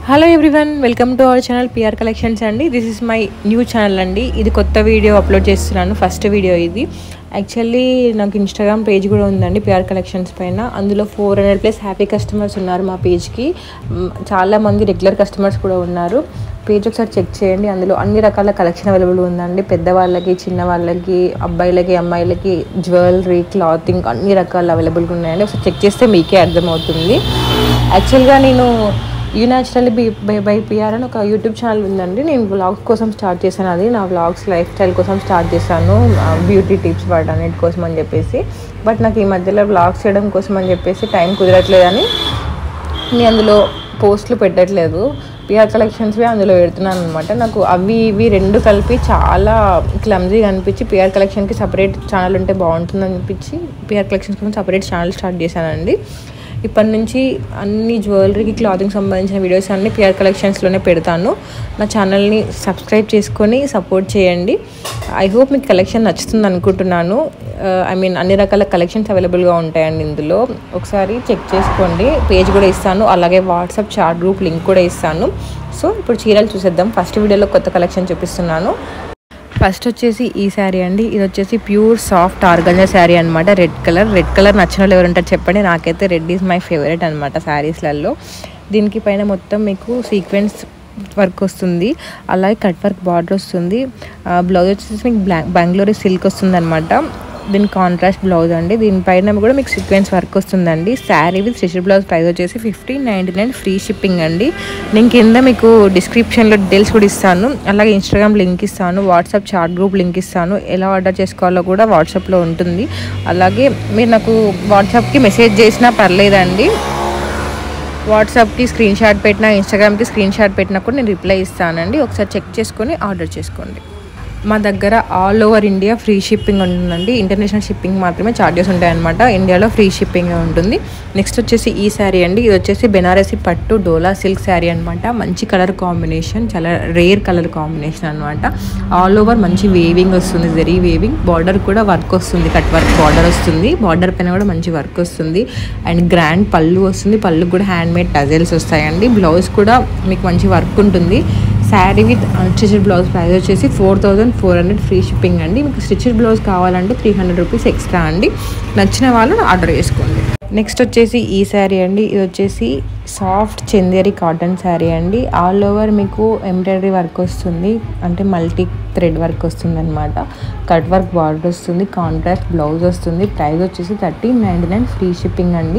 hello everyone welcome to our channel PR collections అండి this is my new channel అండి ఇది కొత్త video upload చేస్తున్నాను ఫస్ట్ వీడియో ఇది యాక్చువల్లీ నాకు ఇన్స్టాగ్రామ్ పేజ్ కూడా ఉందండి పిఆర్ కలెక్షన్స్ పైన అందులో four hundred plus happy customers ఉన్నారు మా పేజ్కి మ్, చాలా మంది రెగ్యులర్ కస్టమర్స్ కూడా ఉన్నారు పేజ్ ఒకసారి చెక్ చేయండి అందులో అన్ని రకాల కలెక్షన్ అవైలబుల్ ఉందండి పెద్దవాళ్ళకి చిన్న వాళ్ళకి అబ్బాయిలకి అమ్మాయిలకి జ్యువెలరీ క్లాతింగ్ అన్ని రకాలు అవైలబుల్గా ఉన్నాయండి ఒకసారి చెక్ చేస్తే మీకే అర్థమవుతుంది యాక్చువల్గా నేను you natural be by by PR అని ఒక యూట్యూబ్ ఛానల్ ఉందండి నేను వ్లాగ్స్ కోసం స్టార్ట్ చేశాను అది నా వ్లాగ్స్ లైఫ్ స్టైల్ కోసం స్టార్ట్ చేశాను బ్యూటీ టిప్స్ వాటన్నిటి కోసం అని చెప్పేసి బట్ నాకు ఈ మధ్యలో వ్లాగ్స్ చేయడం కోసం అని చెప్పేసి టైం కుదరట్లేదని నేను అందులో పోస్టులు పెట్టట్లేదు పిఆర్ కలెక్షన్స్వి అందులో పెడుతున్నాను అనమాట నాకు అవి ఇవి రెండు కలిపి చాలా క్లమ్జీగా అనిపించి పిఆర్ కలెక్షన్కి సపరేట్ ఛానల్ ఉంటే బాగుంటుంది అనిపించి పిఆర్ కలెక్షన్స్ కోసం సపరేట్ ఛానల్ స్టార్ట్ చేశానండి ఇప్పటి నుంచి అన్ని జ్యువెలరీకి క్లాతింగ్ సంబంధించిన వీడియోస్ అన్ని పిఆర్ కలెక్షన్స్లోనే పెడతాను నా ఛానల్ని సబ్స్క్రైబ్ చేసుకొని సపోర్ట్ చేయండి ఐ హోప్ మీకు కలెక్షన్ నచ్చుతుంది అనుకుంటున్నాను ఐ మీన్ అన్ని రకాల కలెక్షన్స్ అవైలబుల్గా ఉంటాయండి ఇందులో ఒకసారి చెక్ చేసుకోండి పేజ్ కూడా ఇస్తాను అలాగే వాట్సాప్ చాట్ గ్రూప్ లింక్ కూడా ఇస్తాను సో ఇప్పుడు చీరలు చూసేద్దాం ఫస్ట్ వీడియోలో కొత్త కలెక్షన్ చూపిస్తున్నాను ఫస్ట్ వచ్చేసి ఈ శారీ అండి ఇది వచ్చేసి ప్యూర్ సాఫ్ట్ ఆర్గంజా శారీ అనమాట రెడ్ కలర్ రెడ్ కలర్ నచ్చిన వాళ్ళు ఎవరు ఉంటారు చెప్పండి నాకైతే రెడ్ ఈజ్ మై ఫేవరెట్ అనమాట శారీస్లలో దీనికి పైన మొత్తం మీకు సీక్వెన్స్ వర్క్ వస్తుంది అలాగే కట్ వర్క్ బార్డర్ వస్తుంది బ్లౌజ్ వచ్చేసి మీకు బ్లా బెంగళూరు సిల్క్ వస్తుంది అనమాట దీని కాంట్రాస్ట్ బ్లౌజ్ అండి దీనిపైన కూడా మీకు సీక్వెన్స్ వర్క్ వస్తుందండి sari with stitch blouse price వచ్చేసి fifteen ninety nine free shipping అండి నేను కింద మీకు డిస్క్రిప్షన్లో డీటెయిల్స్ కూడా ఇస్తాను అలాగే ఇన్స్టాగ్రామ్ లింక్ ఇస్తాను వాట్సాప్ చాట్ గ్రూప్ లింక్ ఇస్తాను ఎలా ఆర్డర్ చేసుకోవాలో కూడా వాట్సాప్లో ఉంటుంది అలాగే మీరు నాకు వాట్సాప్కి మెసేజ్ చేసినా పర్లేదండి వాట్సాప్కి స్క్రీన్ షాట్ పెట్టినా ఇన్స్టాగ్రామ్కి స్క్రీన్ షాట్ పెట్టినా కూడా నేను రిప్లై ఇస్తానండి ఒకసారి చెక్ చేసుకొని ఆర్డర్ చేసుకోండి మా దగ్గర all over India free shipping ఉంటుందండి ఇంటర్నేషనల్ షిప్పింగ్ మాత్రమే ఛార్జెస్ ఉంటాయన్నమాట ఇండియాలో ఫ్రీ షిప్పింగ్ ఉంటుంది నెక్స్ట్ వచ్చేసి ఈ శారీ అండి ఇది వచ్చేసి బెనారసి పట్టు డోలా సిల్క్ శారీ అనమాట మంచి కలర్ కాంబినేషన్ చాలా రేర్ కలర్ కాంబినేషన్ అనమాట ఆల్ ఓవర్ మంచి వేవింగ్ వస్తుంది జరీ వేవింగ్ బార్డర్ కూడా వర్క్ వస్తుంది కట్ వర్క్ బార్డర్ వస్తుంది బార్డర్ పైన కూడా మంచి వర్క్ వస్తుంది అండ్ గ్రాండ్ పళ్ళు వస్తుంది పళ్ళు కూడా హ్యాండ్ మేడ్ టజల్స్ వస్తాయండి బ్లౌజ్ కూడా మీకు మంచి వర్క్ ఉంటుంది sari with stitched blouse price వచ్చేసి four thousand four hundred free shipping అండి మీకు స్టిచ్డ్ బ్లౌజ్ కావాలంటే త్రీ హండ్రెడ్ రూపీస్ ఎక్స్ట్రా అండి నచ్చిన వాళ్ళు ఆర్డర్ చేసుకోండి నెక్స్ట్ వచ్చేసి ఈ శారీ అండి ఇది వచ్చేసి సాఫ్ట్ చందేరి కాటన్ శారీ అండి ఆల్ ఓవర్ మీకు ఎంబ్రాయిడరీ వర్క్ వస్తుంది అంటే మల్టీ థ్రెడ్ వర్క్ వస్తుంది అనమాట కట్ వర్క్ బార్డర్ వస్తుంది కాంట్రాస్ట్ బ్లౌజ్ వస్తుంది ప్రైస్ వచ్చేసి thirteen ninety nine free shipping అండి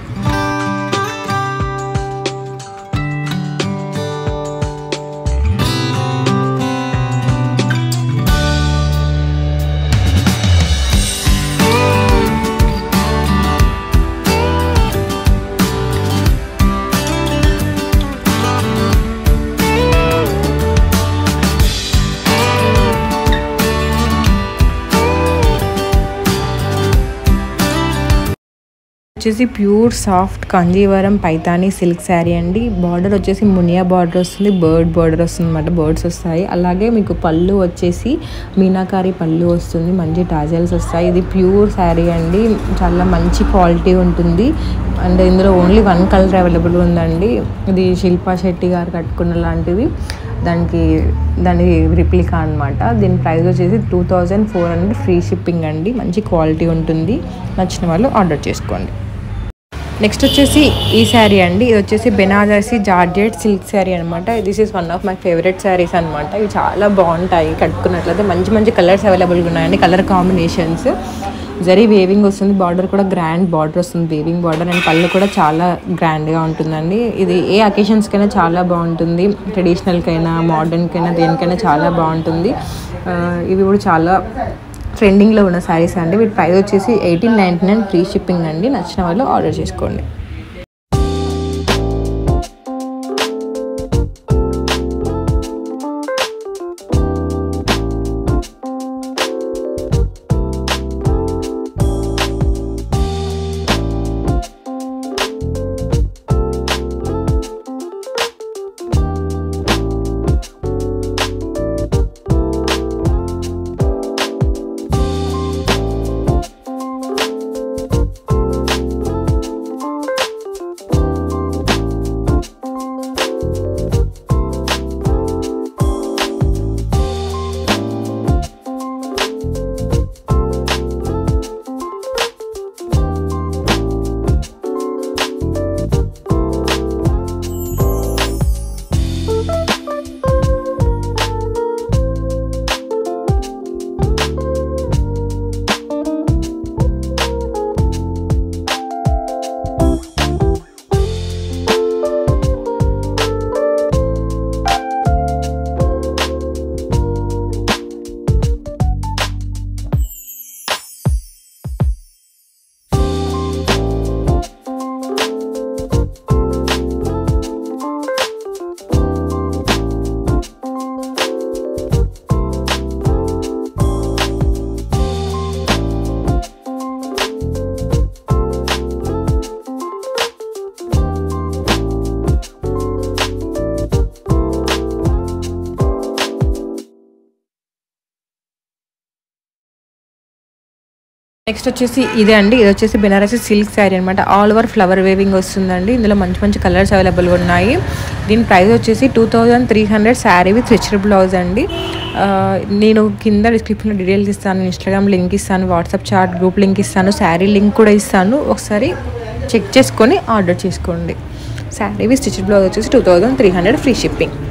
వచ్చేసి pure soft Kanjeevaram Paithani silk sari అండి బార్డర్ వచ్చేసి మునియా బార్డర్ వస్తుంది బర్డ్ బార్డర్ వస్తుంది అనమాట బర్డ్స్ వస్తాయి అలాగే మీకు పళ్ళు వచ్చేసి మీనాకారి పళ్ళు వస్తుంది మంచి టాజల్స్ వస్తాయి ఇది ప్యూర్ శారీ అండి చాలా మంచి క్వాలిటీ ఉంటుంది అండ్ ఇందులో ఓన్లీ వన్ కలర్ అవైలబుల్ ఉందండి ఇది శిల్పా శెట్టి గారు కట్టుకున్న లాంటిది దానికి దాని రిప్లికా అనమాట దీని ప్రైస్ వచ్చేసి two thousand four hundred free shipping అండి మంచి క్వాలిటీ ఉంటుంది నచ్చిన వాళ్ళు ఆర్డర్ చేసుకోండి నెక్స్ట్ వచ్చేసి ఈ శారీ అండి ఇది వచ్చేసి బెనారసి జార్జెట్ సిల్క్ శారీ అనమాట this is one of my favourite saris అనమాట ఇవి చాలా బాగుంటాయి కట్టుకున్నట్లయితే మంచి మంచి కలర్స్ అవైలబుల్గా ఉన్నాయండి కలర్ కాంబినేషన్స్ జరీ వేవింగ్ వస్తుంది బార్డర్ కూడా గ్రాండ్ బార్డర్ వస్తుంది వేవింగ్ బార్డర్ అండ్ పళ్ళు కూడా చాలా గ్రాండ్గా ఉంటుందండి ఇది ఏ అకేషన్స్కైనా చాలా బాగుంటుంది ట్రెడిషనల్కైనా మోడర్న్కైనా దేనికైనా చాలా బాగుంటుంది ఆ, ఇవి కూడా చాలా ట్రెండింగ్లో ఉన్న శారీస్ అండి వీటి ప్రైస్ వచ్చేసి eighteen ninety nine free shipping అండి నచ్చిన వాళ్ళు ఆర్డర్ చేసుకోండి నెక్స్ట్ వచ్చేసి ఇదే అండి ఇది వచ్చేసి బెనారసి సిల్క్ శారీ అనమాట ఆల్ ఓవర్ ఫ్లవర్ వేవింగ్ వస్తుందండి ఇందులో మంచి మంచి కలర్స్ అవైలబుల్గా ఉన్నాయి దీని ప్రైస్ వచ్చేసి two thousand three hundred sari with rich blouse అండి ఆ, నేను కింద డిస్క్రిప్షన్లో డీటెయిల్స్ ఇస్తాను ఇన్స్టాగ్రామ్ లింక్ ఇస్తాను వాట్సాప్ చాట్ గ్రూప్ లింక్ ఇస్తాను శారీ లింక్ కూడా ఇస్తాను ఒకసారి చెక్ చేసుకొని ఆర్డర్ చేసుకోండి శారీ విత్ స్టిచ్ బ్లౌజ్ వచ్చేసి two thousand three hundred free shipping